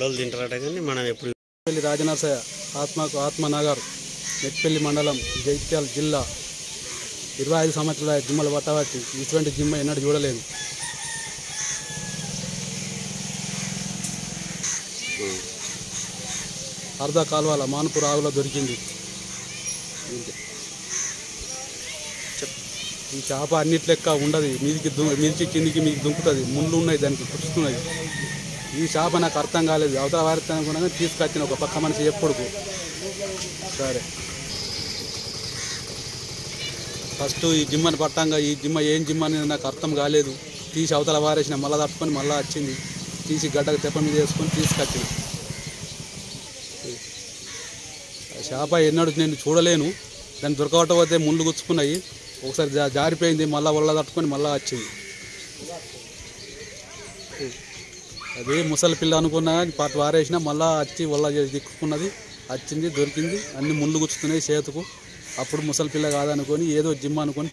పిల్లలు తింటారట కానీ మనం ఎప్పుడు నెట్పల్లి రాజనరసయ్య ఆత్మకు ఆత్మనగర్ నెట్పల్లి మండలం జైత్యాల జిల్లా ఇరవై ఐదు సంవత్సరాల జిమ్మలు పట్టబట్టి ఇటువంటి జిమ్మ ఎన్నడూ చూడలేదు అర్ధ కాలువల మానుపు రావులో దొరికింది ఇంతే. ఈ చేప అన్నిటి లెక్క ఉండదు మీదికి దు మీదికి కిందికి మీకు దుంకుతుంది ముళ్ళు ఉన్నాయి దానికి కుచ్చుతున్నాయి ఈ చేప నాకు అర్థం కాలేదు అవతల వారితో అనుకున్నా తీసుకొచ్చిన ఒక పక్క మనిషి ఎప్పుడు సరే ఫస్ట్ ఈ జిమ్మని పట్టంగా ఈ జిమ్మ ఏం జిమ్మ అనేది నాకు అర్థం కాలేదు తీసి అవతల వారేసిన మళ్ళీ తట్టుకొని మళ్ళీ వచ్చింది తీసి గడ్డకు తెప్ప మీద వేసుకొని తీసుకొచ్చిన ఆ చేప ఎన్నడూ నేను చూడలేను దాన్ని దొరకబట్టబోతే ముళ్ళు గుచ్చుకున్నాయి ఒకసారి జా జారిపోయింది మళ్ళీ ఒళ్ళ తట్టుకొని మళ్ళీ వచ్చింది అదే ముసలి పిల్ల అనుకున్నా కానీ పాటు వారేసిన మళ్ళీ వచ్చి ఒళ్ళ దిక్కుకున్నది వచ్చింది దొరికింది అన్ని ముళ్ళు గుచ్చుతున్నాయి చేతుకు అప్పుడు ముసలి పిల్ల కాదనుకొని ఏదో జిమ్ అనుకొని